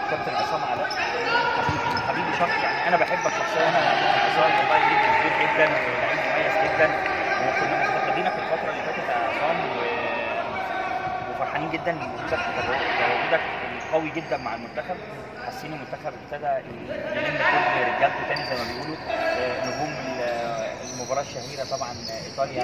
كابتن عصام علاء حبيبي حبيبي شخص يعني انا بحبك شخصيا انا عصام والله ليك كبير جدا ولعيب مميز جدا وكنا مفتقدينك الفتره اللي فاتت يا عصام و- وفرحانين جدا بوجودك وتواجدك القوي جدا مع المنتخب حاسين المنتخب ابتدى يلم كل رجالته تاني زي ما بيقولوا آه، نجوم ال- المباراه الشهيره طبعا ايطاليا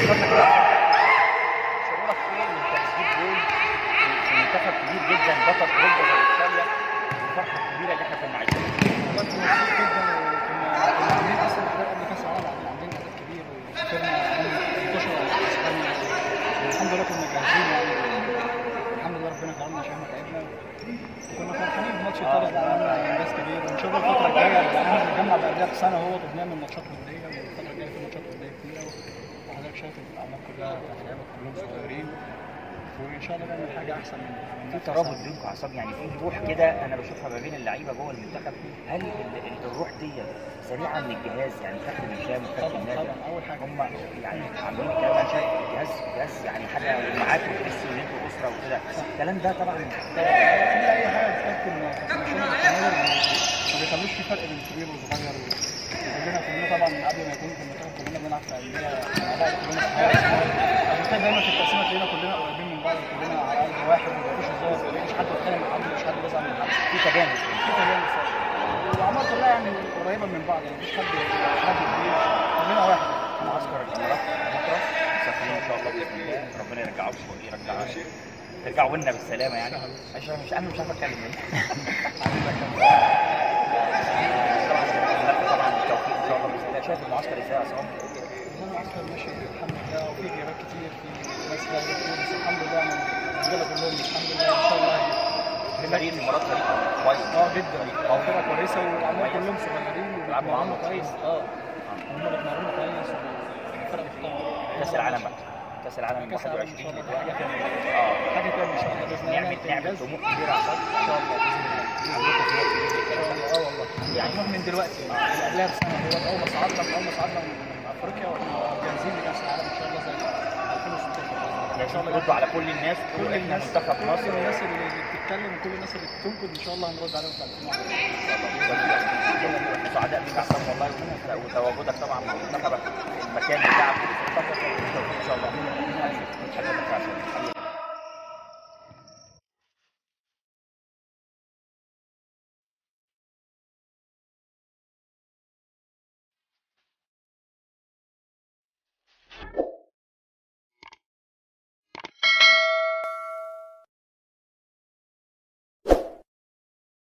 شعورك ايه وانت بتجيب جول في- في منتخب كبير جدا بطل اوروبا زي ايطاليا الفرحه الكبيره اللي احنا كنا عايشينها والله كنا مبسوطين جدا وكنا كنا عاملين اصلا اداء قبل كاس العالم يعني عاملين اداء كبير وسافرنا عملنا 18 على اسبانيا والحمد لله كنا جاهزين يعني الحمد لله ربنا كرمنا عشان احنا تعبنا وكنا فرحانين بماتش ايطاليا ده عملنا انجاز كبير وان شاء الله الفتره الجايه يعني احنا بنجمع بقالنا بسنه اهوت وبنعمل ماتشات وديه والفتره الجايه في ماتشات وديه كتيره وحضرتك شايف الاعمار كلها بتاعت اللعيبه كلهم صغيرين وان شاء الله نعمل حاجه احسن من من في كأس ترابط العالم. بينكم عصام يعني في روح كده انا بشوفها ما بين اللعيبه جوه المنتخب هل ال- ال- الروح دي سريعه من الجهاز يعني كابتن هشام وكابتن طبعا نادر طبعا اول حاجه هم يعني عاملين الكلام ده شايف الجهاز جهاز يعني حاجه معاكم تحسوا ان انتوا اسره وكده الكلام ده طبعا في اي حاجه بتحكم كابتن هشام الكاميرا ما بيخلوش في فرق بين كبير وصغير وكلنا كلنا طبعا من قبل ما يكون في المنتخب كلنا بنلعب في انديه مع بعض كلنا في حياه عشان كده دايما في التقسيمه تلاقينا كلنا قريبين من بعض كلنا على قلب واحد ومفيش هزار مفيش حد بيتخانق مع حد مفيش حد بيزعل من حد في تجانس في تجانس والاعمار كلها يعني قريبه من بعض يعني مفيش حد حد كبير كلنا واحد معسكر الامارات بكره مسافرين ان شاء الله باذن الله ربنا يرجعوكم ويرجع ترجعوا لنا بالسلامه يعني عشان مش انا مش عارف اتكلم طبعا بالتوفيق ان شاء الله باذن الله شايف المعسكر ازاي يا عصام؟ والله العسكر ماشي الحمد لله وفي غيابات كتير في ناس غايبه كتير بس الحمد لله يعني الرجاله كلهم الحمد لله ان شاء الله فريق الامارات فريق كويس اه جدا اه فرقه كويسه والعمال كلهم صغيرين وبيتمرنوا كويس اه هم بيتمرنوا كويس والفرقه بتطور كاس العالم بقى كاس العالم كاس العالم ان 21 شاء الله دلوقتي. حاجه تانيه اه حاجه تانيه ان شاء الله باذن الله نعمل نعمل إنجاز. طموح كبير يا عصام ان شاء الله باذن الله عندكم طموح كبير ان للكلام شاء ده. الله اه والله يعني طموح من دلوقتي اللي قبلها بسنه هو اول ما صعدنا من اول ما صعدنا من افريقيا واحنا جاهزين لكاس العالم ان شاء الله زي 2016 ان شاء الله ردوا على كل الناس كل كل الناس منتخب كل مصر الناس اللي بتتكلم وكل الناس اللي بتنقد ان شاء الله هنرد عليهم في 2010 سعداء بيك يا عصام والله وتواجدك طبعا مع منتخبك المكان بتاعك ان شاء الله حبيبي